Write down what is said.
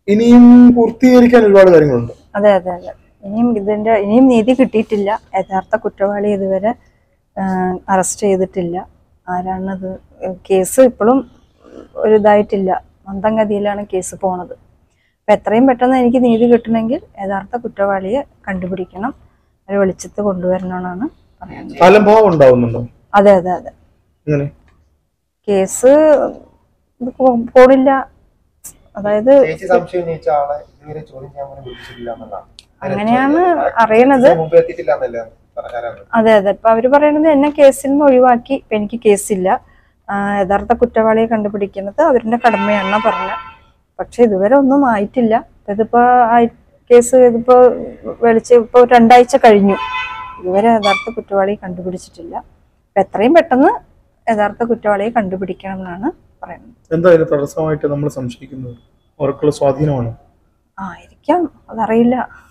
ഇനിയും പൂർത്തീകരിക്കാൻ ഒരുപാട് കാര്യങ്ങളുണ്ട് അതെ അതെ അതെ ഇനിയും ഇതിന്റെ ഇനിയും നീതി കിട്ടിയിട്ടില്ല യഥാർത്ഥ കുറ്റവാളി ഇതുവരെ അറസ്റ്റ് ചെയ്തിട്ടില്ല ആരാണത് കേസ് ഇപ്പോഴും ഒരു ഇതായിട്ടില്ല മന്ദഗതിയിലാണ് കേസ് പോണത് അപ്പൊ എത്രയും പെട്ടെന്ന് എനിക്ക് നീതി കിട്ടണമെങ്കിൽ യഥാർത്ഥ കുറ്റവാളിയെ കണ്ടുപിടിക്കണം ഒരു വെളിച്ചത്ത് കൊണ്ടുവരണമെന്നാണ് പറയുന്നത് അലംഭാവം ഉണ്ടാവുന്നുണ്ടോ അതെ അതെ അതെ ഇങ്ങനെ കേസ് ഇത് പോ- പോണില്ല അതായത് ചേച്ചി സംശയം ഉന്നയിച്ച ആളെ ഇതുവരെ ചോദ്യം ചെയ്യാൻ പോലും വിളിച്ചിട്ടില്ല എന്നുള്ളതാണ് അങ്ങനെയാണ് അറിയണത് ഇതിന് മുമ്പ് എത്തിയിട്ടില്ല എന്നല്ലേ പറഞ്ഞാരാണ് അതെ അതെ ഇപ്പൊ അവര് പറയണത് എന്നെ കേസിൽ നിന്ന് ഒഴിവാക്കി ഇപ്പൊ എനിക്ക് കേസില്ല ആ, യഥാർത്ഥ കുറ്റവാളിയെ കണ്ടുപിടിക്കുന്നത് അവരുടെ കടമയാണെന്നാ പറഞ്ഞ പക്ഷെ ഇതുവരെ ഒന്നും ആയിട്ടില്ല ഇപ്പൊ ഇതിപ്പോ ആയി- കേസ് ഇതിപ്പോ വെളിച്ച് ഇപ്പൊ രണ്ടാഴ്ച കഴിഞ്ഞു ഇതുവരെ യഥാർത്ഥ കുറ്റവാളിയെ കണ്ടുപിടിച്ചിട്ടില്ല അപ്പൊ എത്രയും പെട്ടെന്ന് യഥാർത്ഥ കുറ്റവാളിയെ കണ്ടുപിടിക്കണം എന്നാണ് പറയുന്നത് എന്താ ഇതിന് തടസ്സമായിട്ട് നമ്മൾ സംശയിക്കുന്നത് അവർക്കുള്ള സ്വാധീനമാണ് ആയിരിക്കാം അതറിയില്ല